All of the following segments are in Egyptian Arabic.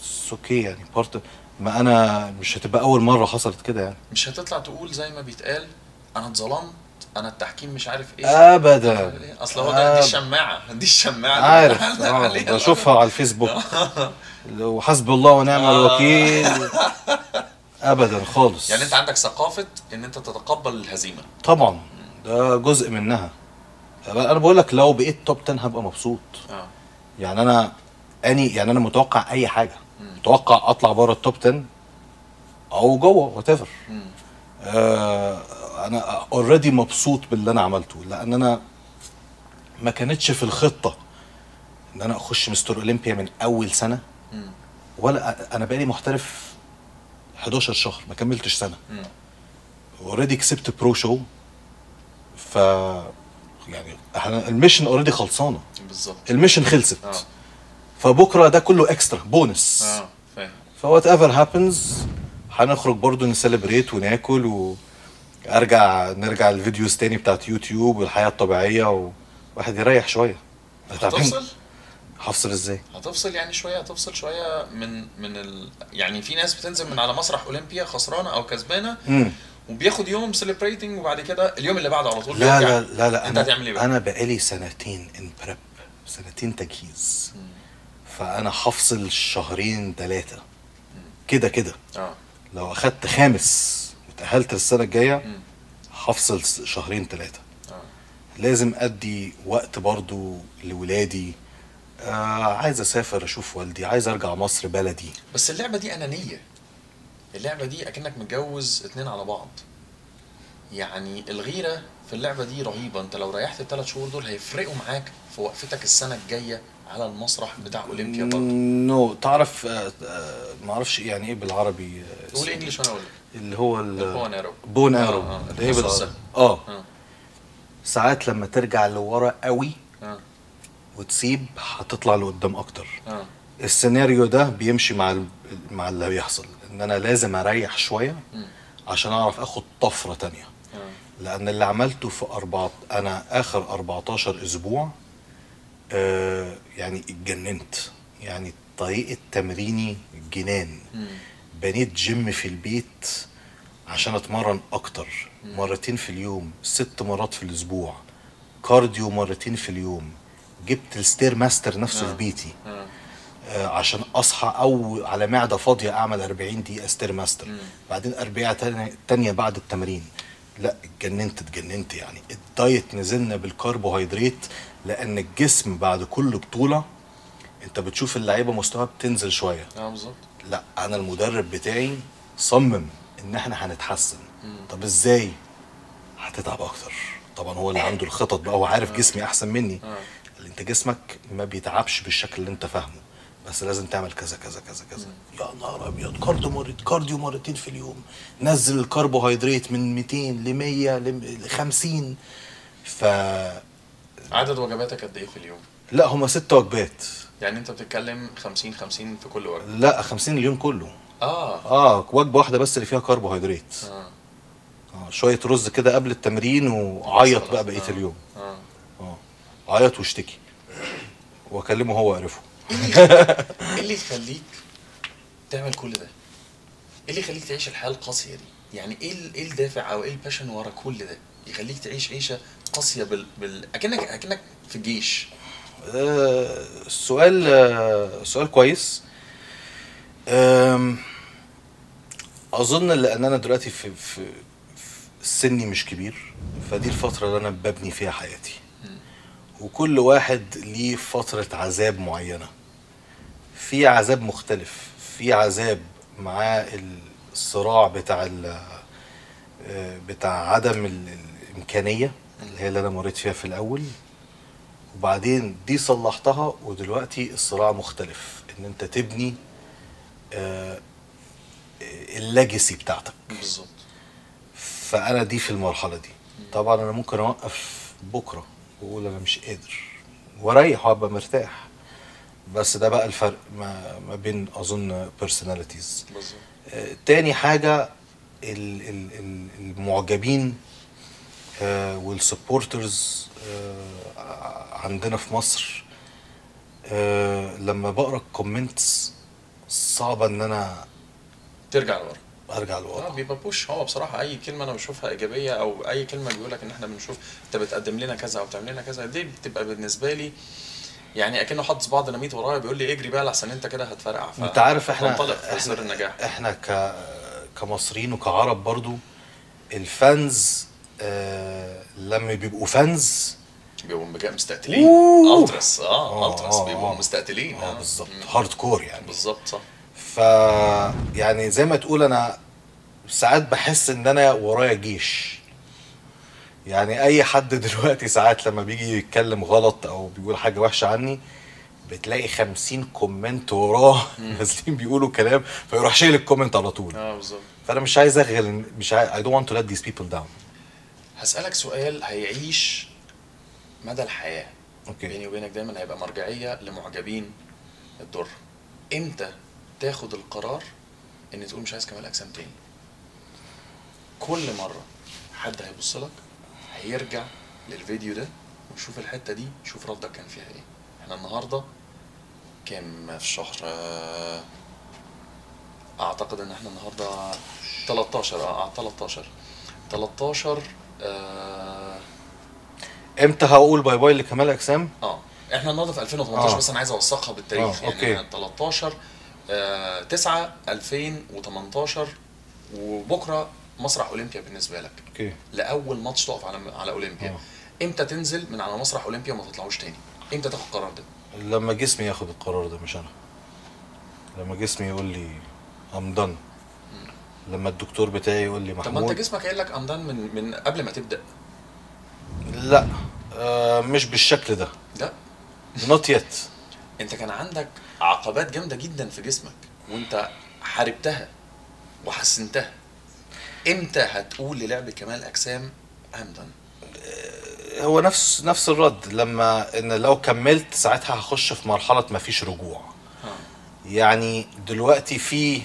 اوكي يعني بارت ما انا مش هتبقى اول مره حصلت كده يعني مش هتطلع تقول زي ما بيتقال انا اتظلمت انا التحكيم مش عارف ايه ابدا اصل هو ده دي الشماعه دي الشماعه اللي عارف بنعلق آه، عليها. بشوفها على الفيسبوك وحسبي الله ونعم آه. الوكيل ابدا خالص يعني انت عندك ثقافه ان انت تتقبل الهزيمه طبعا ده جزء منها انا بقول لك لو بقيت توب 10 هبقى مبسوط اه يعني انا اني يعني انا متوقع اي حاجه متوقع اطلع بره التوب 10 او جوه وات ايفر مم. آه انا اوريدي مبسوط باللي انا عملته لان انا ما كانتش في الخطه ان انا اخش مستر اولمبيا من اول سنه مم. ولا انا بقالي محترف 11 شهر ما كملتش سنه مم. اوريدي كسبت برو شو ف يعني احنا الميشن اوريدي خلصانه بالظبط الميشن خلصت اه فبكره ده كله اكسترا بونس اه فاهم فوات ايفر هابنز هنخرج برضو نسليبريت وناكل وارجع نرجع الفيديوز تاني بتاعت يوتيوب والحياه الطبيعيه وواحد يريح شويه تعبان. هتفصل هفصل ازاي؟ هتفصل يعني شويه هتفصل شويه من من ال... يعني في ناس بتنزل من على مسرح اولمبيا خسرانه او كسبانه مم. وبياخد يوم سيلبريتنج وبعد كده اليوم اللي بعده على طول لا بيرجع. لا لا لا انت هتعمل ايه بقى؟ انا بقالي سنتين ان بريب سنتين تجهيز فانا هفصل شهرين ثلاثه كده كده اه لو اخدت خامس وتاهلت للسنه الجايه مم. هفصل س- شهرين ثلاثه اه لازم ادي وقت برضو لولادي آه عايز اسافر اشوف والدي عايز ارجع مصر بلدي بس اللعبه دي انانيه اللعبه دي اكنك متجوز اتنين على بعض يعني الغيره في اللعبه دي رهيبه انت لو ريحت الثلاث شهور دول هيفرقوا معاك في وقفتك السنه الجايه على المسرح بتاع اولمبيا برضه نو تعرف آه آه ما اعرفش يعني ايه بالعربي آه قول اسمه. انجلش وانا اقول لك اللي هو ال- البون ارو بون آه، ارو آه، اللي هي النص بالعربي السهم. اه اه ساعات لما ترجع لورا قوي اه وتسيب هتطلع لقدام اكتر اه السيناريو ده بيمشي مع ال- مع اللي بيحصل ان انا لازم اريح شويه مم. عشان اعرف اخد طفره تانية اه لان اللي عملته في أربعة انا اخر 14 اسبوع آه يعني اتجننت يعني طريقه تمريني جنان مم. بنيت جيم في البيت عشان اتمرن اكتر مرتين في اليوم ست مرات في الاسبوع كارديو مرتين في اليوم جبت الستير ماستر نفسه آه. في بيتي اه آه، عشان اصحى او على معده فاضيه اعمل 40 دقيقه ستير ماستر مم. بعدين اربعه تانية- تانية بعد التمرين لا اتجننت اتجننت يعني الدايت نزلنا بالكربوهيدرات لان الجسم بعد كل بطوله انت بتشوف اللعيبه مستوى بتنزل شويه اه بالظبط لا انا المدرب بتاعي صمم ان احنا هنتحسن طب ازاي هتتعب اكتر طبعا هو اللي عنده الخطط بقى هو عارف جسمي احسن مني آه. اللي انت جسمك ما بيتعبش بالشكل اللي انت فاهمه بس لازم تعمل كذا كذا كذا كذا يا نهار ابيض كارديو مرت كارديو مرتين في اليوم نزل الكربوهيدرات من 200 ل 100 ل 50 ف عدد وجباتك قد ايه في اليوم؟ لا هما ست وجبات يعني انت بتتكلم 50 50 في كل وجبه لا 50 اليوم كله اه اه وجبه واحده بس اللي فيها كربوهيدرات اه آه شويه رز كده قبل التمرين وعيط خلاص. بقى بقيه آه. اليوم اه اه عيط واشتكي واكلمه هو يعرفه ايه اللي يخليك تعمل كل ده؟ ايه اللي يخليك تعيش الحياه القاسيه دي؟ يعني ايه ال- ايه الدافع او ايه الباشن ورا كل ده؟ يخليك تعيش عيشه قاسيه بال, بال... اكنك اكنك في الجيش آه، السؤال آه، سؤال كويس آم، اظن لان انا دلوقتي في في في سني مش كبير فدي الفتره اللي انا ببني فيها حياتي وكل واحد ليه فتره عذاب معينه في عذاب مختلف في عذاب مع الصراع بتاع ال- آه، بتاع عدم ال- الامكانيه اللي هي اللي انا مريت فيها في الاول وبعدين دي صلحتها ودلوقتي الصراع مختلف ان انت تبني آه، الليجاسي بتاعتك بالظبط فانا دي في المرحله دي طبعا انا ممكن اوقف بكره واقول انا مش قادر واريح وابقى مرتاح بس ده بقى الفرق ما, ما بين اظن personalities بالظبط آه، تاني حاجة ال- ال- ال- المعجبين والسبورترز عندنا في مصر آه، لما بقرا الكومنتس صعبه ان انا ترجع لورا ارجع اه لورا بيبقى بوش هو بصراحه اي كلمه انا بشوفها ايجابيه او اي كلمه بيقول لك ان احنا بنشوف انت بتقدم لنا كذا او بتعمل لنا كذا دي بتبقى بالنسبه لي يعني اكنه حاطط صباع ديناميت ورايا بيقول لي اجري بقى لحسن انت كده هتفرقع ف- انت عارف احنا بنطلق في سر احنا, النجاح احنا ك كمصريين وكعرب برضو الفانز آه لما بيبقوا فانز بيبقوا مجا- مستقتلين أوه. التراس اه آه، التراس آه، بيبقوا آه. مستقتلين اه بالظبط مم. هارد كور يعني بالظبط صح ف يعني زي ما تقول انا ساعات بحس ان انا ورايا جيش يعني اي حد دلوقتي ساعات لما بيجي يتكلم غلط او بيقول حاجه وحشه عني بتلاقي خمسين كومنت وراه نازلين بيقولوا كلام فيروح شايل الكومنت على طول اه بالظبط فانا مش عايز اغل مش عايز I don't want to let these people down هسألك سؤال هيعيش مدى الحياة اوكي بيني وبينك دايما هيبقى مرجعية لمعجبين الدر امتى تاخد القرار ان تقول مش عايز كمال اجسام تاني كل مرة حد هيبص لك هيرجع للفيديو ده ويشوف الحتة دي يشوف ردك كان فيها ايه احنا النهاردة كام في شهر آه، اعتقد ان احنا النهاردة 13 اه 13 13 آه امتى هقول باي باي لكمال اجسام اه احنا النهارده في 2018 آه. بس انا عايز اوثقها بالتاريخ آه، يعني أوكي. أنا 13 آه 9 2018 وبكره مسرح اولمبيا بالنسبه لك اوكي لاول ماتش تقف على على اولمبيا آه. امتى تنزل من على مسرح اولمبيا وما تطلعوش تاني امتى تاخد القرار ده لما جسمي ياخد القرار ده مش انا لما جسمي يقول لي I'm done لما الدكتور بتاعي يقول لي طب ما انت محمود جسمك قايل لك امدان من من قبل ما تبدا لا آه مش بالشكل ده لا not yet انت كان عندك عقبات جامده جدا في جسمك وانت حاربتها وحسنتها امتى هتقول للعب كمال اجسام امدن هو نفس نفس الرد لما ان لو كملت ساعتها هخش في مرحله مفيش رجوع يعني دلوقتي في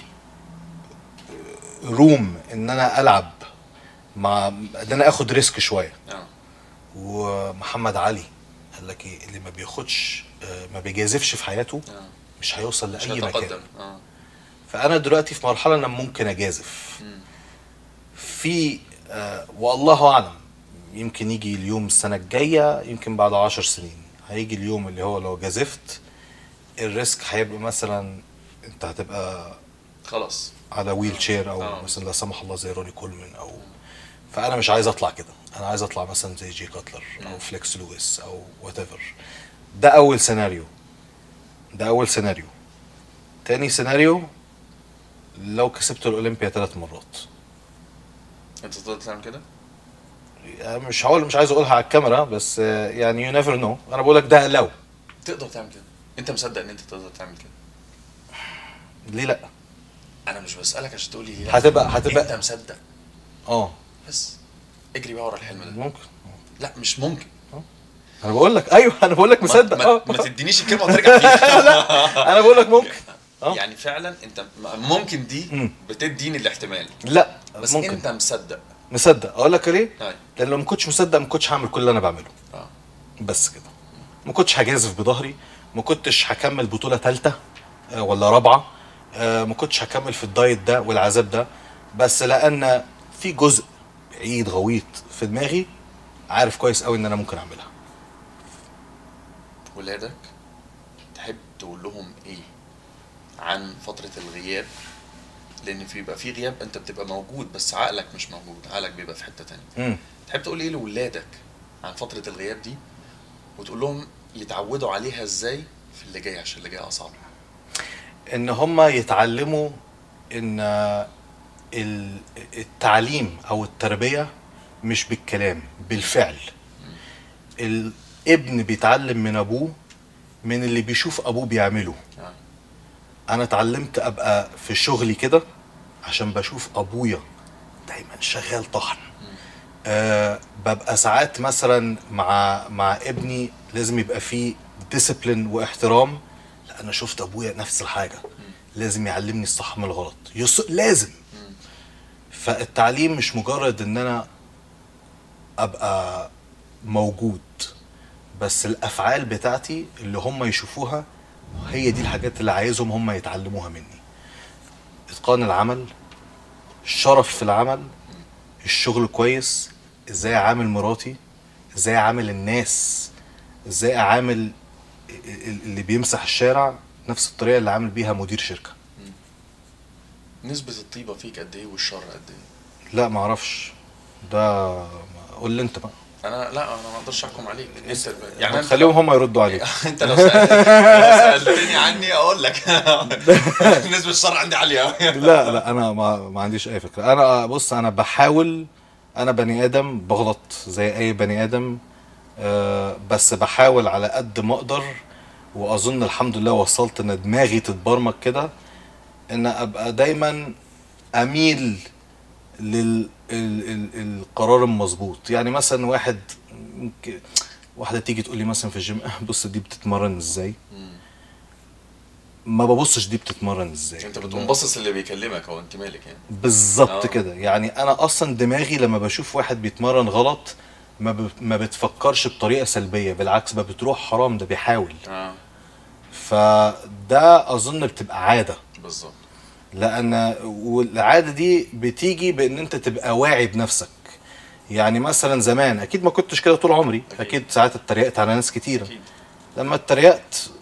روم ان انا العب مع ان انا اخد ريسك شويه اه ومحمد علي قال لك ايه اللي ما بياخدش آه، ما بيجازفش في حياته اه مش هيوصل مش لاي مكان هتقدم اه فانا دلوقتي في مرحله انا ممكن اجازف مم. في آه والله اعلم يمكن يجي اليوم السنه الجايه يمكن بعد عشر سنين هيجي اليوم اللي هو لو جازفت الريسك هيبقى مثلا انت هتبقى خلاص على ويل شير او آه. مثلا لا سمح الله زي روني كولمان او فانا مش عايز اطلع كده انا عايز اطلع مثلا زي جي كاتلر او مم. فليكس لويس او وات ايفر ده اول سيناريو ده اول سيناريو تاني سيناريو لو كسبت الاولمبيا ثلاث مرات انت تقدر تعمل كده يعني مش هقول مش عايز اقولها على الكاميرا بس آه، يعني يو نيفر نو انا بقول لك ده لو تقدر تعمل كده انت مصدق ان انت تقدر تعمل كده ليه لا انا مش بسالك عشان تقول لي ليه لا. هتبقى هتبقى انت مصدق اه بس اجري بقى ورا الحلم ده ممكن لا مش ممكن انا بقول لك ايوه انا بقول لك مصدق ما, اه ما, ما تدينيش الكلمه وترجع فيها انا بقول لك ممكن اه يعني فعلا انت م- ممكن دي مم. بتديني الاحتمال لا بس ممكن انت مصدق مصدق اقول لك ليه ايوه لان لو ما كنتش مصدق ما كنتش هعمل كل اللي انا بعمله اه بس كده ما كنتش هجازف بظهري ما كنتش هكمل بطوله ثالثه ولا رابعه آه، ما كنتش هكمل في الدايت ده والعذاب ده بس لان في جزء بعيد غويط في دماغي عارف كويس قوي ان انا ممكن اعملها ولادك تحب تقول لهم ايه عن فترة الغياب لان في بيبقى في غياب انت بتبقى موجود بس عقلك مش موجود عقلك بيبقى في حتة تانية مم. تحب تقول ايه لولادك عن فترة الغياب دي وتقول لهم يتعودوا عليها ازاي في اللي جاي عشان اللي جاي اصعب ان هم يتعلموا ان ال- التعليم او التربيه مش بالكلام بالفعل الابن بيتعلم من ابوه من اللي بيشوف ابوه بيعمله آه. انا اتعلمت ابقى في شغلي كده عشان بشوف ابويا دايما شغال طحن أه ببقى ساعات مثلا مع مع ابني لازم يبقى فيه ديسيبلين واحترام لا انا شفت ابويا نفس الحاجه لازم يعلمني الصح من الغلط يص... لازم فالتعليم مش مجرد ان انا ابقى موجود بس الافعال بتاعتي اللي هم يشوفوها هي دي الحاجات اللي عايزهم هم يتعلموها مني اتقان العمل الشرف في العمل الشغل كويس ازاي اعامل مراتي ازاي اعامل الناس ازاي اعامل ال- ال- اللي بيمسح الشارع نفس الطريقه اللي عامل بيها مدير شركه نسبة الطيبة فيك قد ايه والشر قد ايه؟ لا معرفش ده قول لي انت بقى انا لا انا ما اقدرش احكم عليك انت الب- يعني يعني انت خليهم هم يردوا عليك انت لو سألت- لو سالتني عني اقول لك نسبة الشر عندي عالية أوي. لا لا انا ما, ما عنديش اي فكره انا بص انا بحاول انا بني ادم بغلط زي اي بني ادم آه، بس بحاول على قد ما اقدر واظن الحمد لله وصلت ان دماغي تتبرمج كده ان ابقى دايما اميل لل ال- ال- القرار المظبوط يعني مثلا واحد ممكن- واحده تيجي تقول لي مثلا في الجيم "آه، بص دي بتتمرن ازاي مم. ما ببصش دي بتتمرن ازاي انت بتقوم باصص اللي بيكلمك هو انت مالك يعني بالظبط آه. كده يعني انا اصلا دماغي لما بشوف واحد بيتمرن غلط ما, ب... ما بتفكرش بطريقه سلبيه بالعكس ما بتروح حرام ده بيحاول اه فده اظن بتبقى عاده بالظبط لان والعاده دي بتيجي بان انت تبقى واعي بنفسك يعني مثلا زمان اكيد ما كنتش كده طول عمري أكيد. اكيد ساعات اتريقت على ناس كتيره اكيد لما اتريقت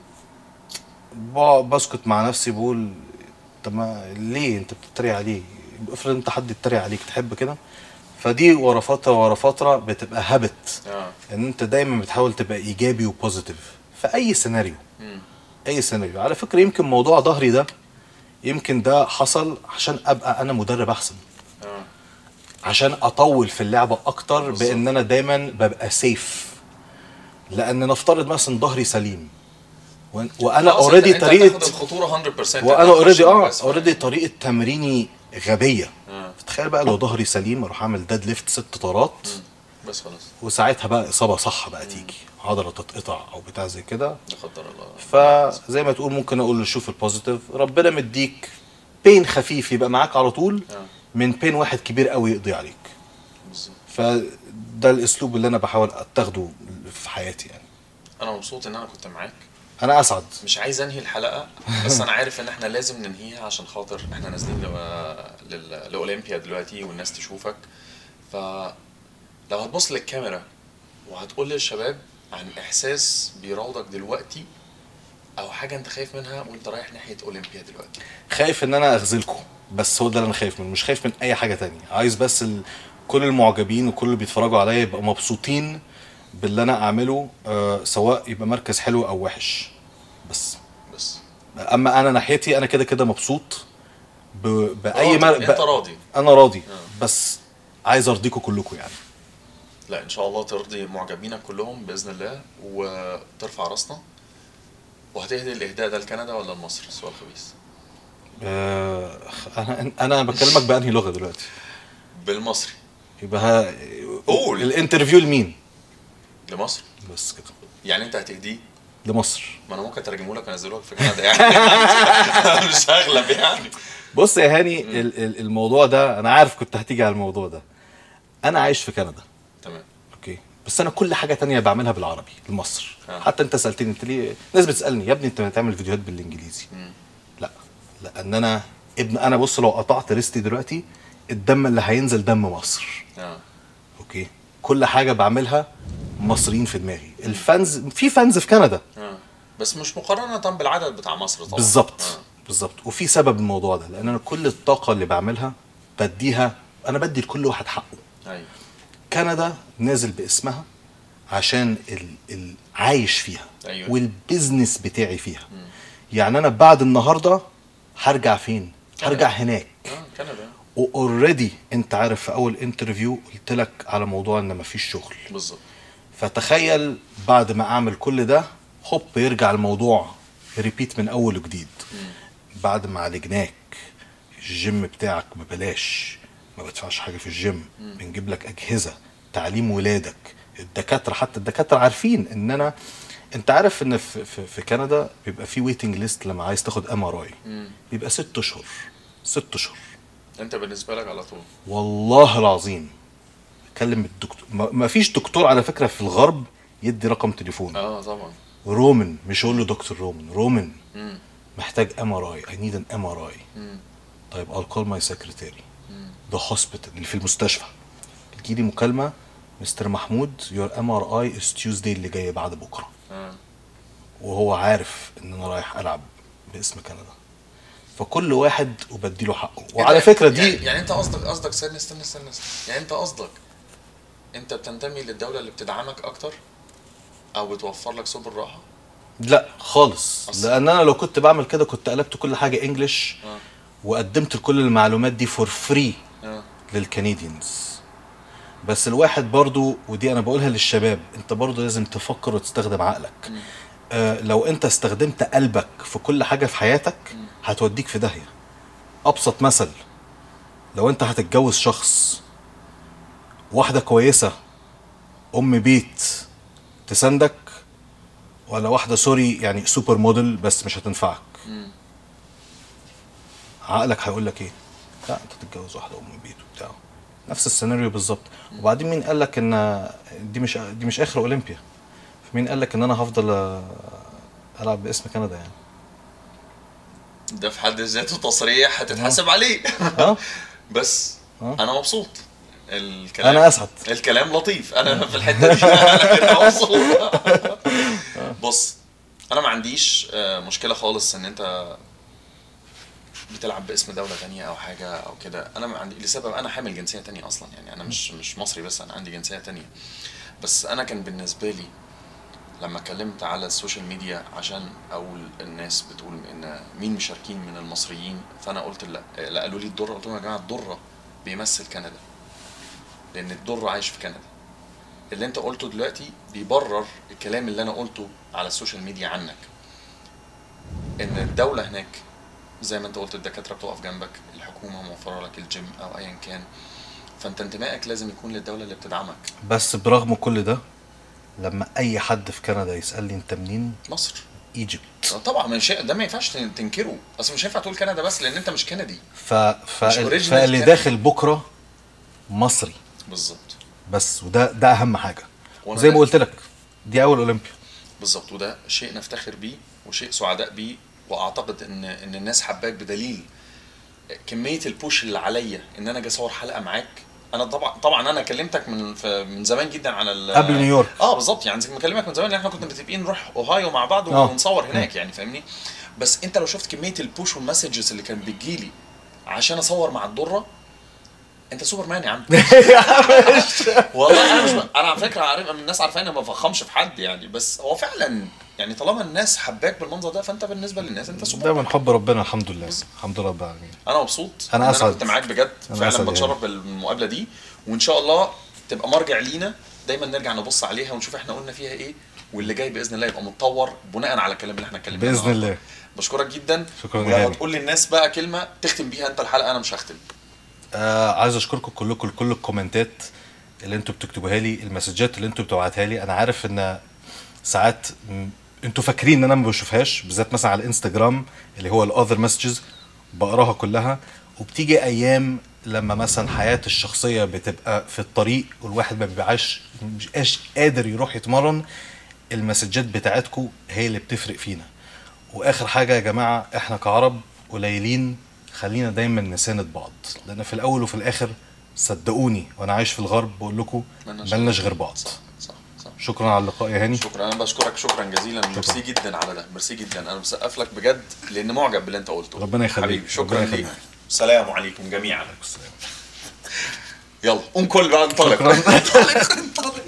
بقعد بسكت مع نفسي بقول طب ما ليه انت بتتريق عليه افرض انت حد يتريق عليك تحب كده فدي ورا فتره ورا فتره بتبقى هابت اه ان انت دايما بتحاول تبقى ايجابي وبوزيتيف في اي سيناريو مم. اي سيناريو على فكره يمكن موضوع ظهري ده يمكن ده حصل عشان ابقى انا مدرب احسن اه عشان اطول في اللعبه اكتر بالظبط. بان انا دايما ببقى سيف لان نفترض مثلا ظهري سليم وأن- وانا خلاص، اوريدي انت- انت طريقه هتاخد الخطورة 100% وانا انت اوريدي هتخش اه بس. اوريدي طريقه تمريني غبيه اه تخيل بقى لو ظهري سليم اروح اعمل ديد ليفت ست طارات مم. بس خلاص وساعتها بقى اصابه صح بقى تيجي عضله تتقطع او بتاع زي كده لا قدر الله فزي ما تقول ممكن اقول شوف البوزيتيف ربنا مديك بين خفيف يبقى معاك على طول اه من بين واحد كبير قوي يقضي عليك بالظبط فده الاسلوب اللي انا بحاول اتاخده في حياتي يعني انا مبسوط ان انا كنت معاك انا اسعد مش عايز انهي الحلقه بس انا عارف ان احنا لازم ننهيها عشان خاطر احنا نازلين لو- لل- لاولمبيا دلوقتي والناس تشوفك ف لو هتبص للكاميرا وهتقول للشباب عن احساس بيراودك دلوقتي او حاجه انت خايف منها وانت رايح ناحيه اولمبيا دلوقتي خايف ان انا اخذلكم بس هو ده اللي انا خايف منه مش خايف من اي حاجه تانية عايز بس ال... كل المعجبين وكل اللي بيتفرجوا عليا يبقوا مبسوطين باللي انا اعمله آه سواء يبقى مركز حلو او وحش بس بس اما انا ناحيتي انا كده كده مبسوط ب... باي راضي. مر... انت راضي انا راضي آه. بس عايز ارضيكم كلكم يعني لا ان شاء الله ترضي معجبينك كلهم باذن الله وترفع راسنا وهتهدي الاهداء ده لكندا ولا لمصر سؤال خبيث آه انا انا بكلمك بانهي لغه دلوقتي بالمصري يبقى ها... قول. الانترفيو لمين لمصر بس كده يعني انت هتهديه لمصر ما انا ممكن اترجمه لك وانزله لك في كندا يعني مش هغلب يعني بص يا هاني ال- ال- الموضوع ده انا عارف كنت هتيجي على الموضوع ده انا عايش في كندا تمام اوكي بس انا كل حاجه تانية بعملها بالعربي لمصر آه. حتى انت سالتني انت ليه ناس بتسالني يا ابني انت بتعمل فيديوهات بالانجليزي مم. لا لان انا ابن انا بص لو قطعت ريستي دلوقتي الدم اللي هينزل دم مصر اه اوكي كل حاجه بعملها مصريين في دماغي الفانز في فانز في كندا اه بس مش مقارنة بالعدد بتاع مصر طبعا بالظبط آه. بالظبط وفي سبب الموضوع ده لان انا كل الطاقه اللي بعملها بديها انا بدي لكل واحد حقه ايوه كندا نازل باسمها عشان ال... ال... عايش فيها أيوة. والبيزنس بتاعي فيها يعني انا بعد النهارده هرجع فين كندا. هرجع هناك اه كندا واوريدي انت عارف في اول انترفيو قلت لك على موضوع ان مفيش شغل بالظبط فتخيل بعد ما اعمل كل ده هوب يرجع الموضوع ريبيت من اول وجديد بعد ما عالجناك الجيم بتاعك ببلاش ما بدفعش حاجه في الجيم بنجيب لك اجهزه تعليم ولادك الدكاتره حتى الدكاتره عارفين ان انا انت عارف ان في, في, في كندا بيبقى في ويتنج ليست لما عايز تاخد ام ار اي مم. بيبقى ست اشهر ست اشهر انت بالنسبة لك على طول والله العظيم كلم الدكتور ما ما فيش دكتور على فكره في الغرب يدي رقم تليفون اه طبعا رومان مش هقول له دكتور رومان رومان مم. محتاج ام ار اي اي نيد ان ام ار اي مم. طيب I'll call my secretary مم. the hospital اللي في المستشفى تجيلي مكالمة مستر محمود your MRI is Tuesday اللي جاي بعد بكرة آه. وهو عارف ان انا رايح العب باسم كندا فكل واحد وبديله حقه وعلى فكرة دي يعني, يعني انت قصدك قصدك استنى استنى استنى استنى. يعني انت قصدك انت بتنتمي للدوله اللي بتدعمك اكتر او بتوفر لك سبل راحه لا خالص أصلاً. لان انا لو كنت بعمل كده كنت قلبت كل حاجة انجلش اه وقدمت كل المعلومات دي فور فري اه للكنديانز بس الواحد برضو ودي انا بقولها للشباب انت برضو لازم تفكر وتستخدم عقلك مم. آه لو انت استخدمت قلبك في كل حاجة في حياتك مم. هتوديك في داهية ابسط مثل لو انت هتتجوز شخص واحدة كويسة ام بيت تساندك ولا واحدة سوري يعني سوبر موديل بس مش هتنفعك مم. عقلك هيقول لك ايه لا انت تتجوز واحده ام بيت وبتاع نفس السيناريو بالظبط وبعدين مين قال لك ان دي مش دي مش اخر اولمبيا مين قال لك ان انا هفضل آه، العب باسم كندا يعني ده في حد ذاته تصريح هتتحاسب عليه اه بس آه. انا مبسوط الكلام انا اسعد الكلام لطيف انا في الحته دي انا كده مبسوط بص انا ما عنديش آه، مشكله خالص ان انت بتلعب باسم دوله تانية او حاجه او كده انا ما عندي لسبب انا حامل جنسيه تانية اصلا يعني انا مش مش مصري بس انا عندي جنسيه تانية بس انا كان بالنسبه لي لما اتكلمت على السوشيال ميديا عشان اقول الناس بتقول ان مين مشاركين من المصريين فانا قلت لا لا قالوا لي الدره قلت لهم يا جماعه الدره بيمثل كندا لان الدره عايش في كندا اللي انت قلته دلوقتي بيبرر الكلام اللي انا قلته على السوشيال ميديا عنك ان الدوله هناك زي ما انت قلت الدكاتره بتقف جنبك الحكومه موفره لك الجيم او ايا كان فانت انتمائك لازم يكون للدوله اللي بتدعمك بس برغم كل ده لما اي حد في كندا يسالني انت منين مصر ايجيبت طبعا مش ده ما ينفعش تن- تنكره اصل مش هينفع تقول كندا بس لان انت مش كندي ف... ف... مش original فاللي كندا. داخل بكره مصري بالظبط بس وده ده اهم حاجه وأنا زي ما ده- قلت لك دي اول اولمبيا بالظبط وده شيء نفتخر بيه وشيء سعداء بيه واعتقد ان ان الناس حباك بدليل كميه البوش اللي عليا ان انا اجي اصور حلقه معاك انا طبعا طبعا انا كلمتك من ف- من زمان جدا على ال- قبل نيويورك. اه بالظبط يعني زي ما بكلمك من زمان لان احنا كنا متفقين نروح اوهايو مع بعض آه. ونصور هناك يعني فاهمني بس انت لو شفت كميه البوش والمسجز اللي كانت بتجيلي عشان اصور مع الدره انت سوبر مان يا عم والله انا مش ب... انا على فكره عارف الناس عارفه اني ما بفخمش في حد يعني بس هو فعلا يعني طالما الناس حباك بالمنظر ده فانت بالنسبه للناس انت سوبر ده مان من حب ربنا الحمد لله الحمد لله رب العالمين انا مبسوط أنا إن أسعد. انا كنت معاك بجد أنا فعلا أسعد بتشرف يعني. بالمقابله دي وان شاء الله تبقى مرجع لينا دايما نرجع نبص عليها ونشوف احنا قلنا فيها ايه واللي جاي باذن الله يبقى متطور بناء على الكلام اللي احنا اتكلمنا باذن النهاردة. الله بشكرك جدا شكراً ولو يا هاني. هتقول للناس بقى كلمه تختم بيها انت الحلقه انا مش هختم آه عايز اشكركم كلكم كل الكومنتات اللي انتوا بتكتبوها لي المسجات اللي انتوا بتبعتها لي انا عارف ان ساعات م- انتوا فاكرين ان انا ما بشوفهاش بالذات مثلا على الانستجرام اللي هو الاذر مسجز بقراها كلها وبتيجي ايام لما مثلا حياتي الشخصيه بتبقى في الطريق والواحد ما بيبقاش مش قادر يروح يتمرن المسجات بتاعتكم هي اللي بتفرق فينا واخر حاجه يا جماعه احنا كعرب قليلين خلينا دايما نساند بعض لان في الاول وفي الاخر صدقوني وانا عايش في الغرب بقول لكم ملناش ملناش غير بعض صح صح صح شكرا على اللقاء يا هاني شكرا انا بشكرك شكرا جزيلا ميرسي جدا على ده ميرسي جدا انا بسقف لك بجد لان معجب باللي انت قلته ربنا يخليك. حبيبي شكرا ربنا ليك يخليك. السلام عليكم جميعا يلا قوم كل بقى انطلق شكراً. انطلق انطلق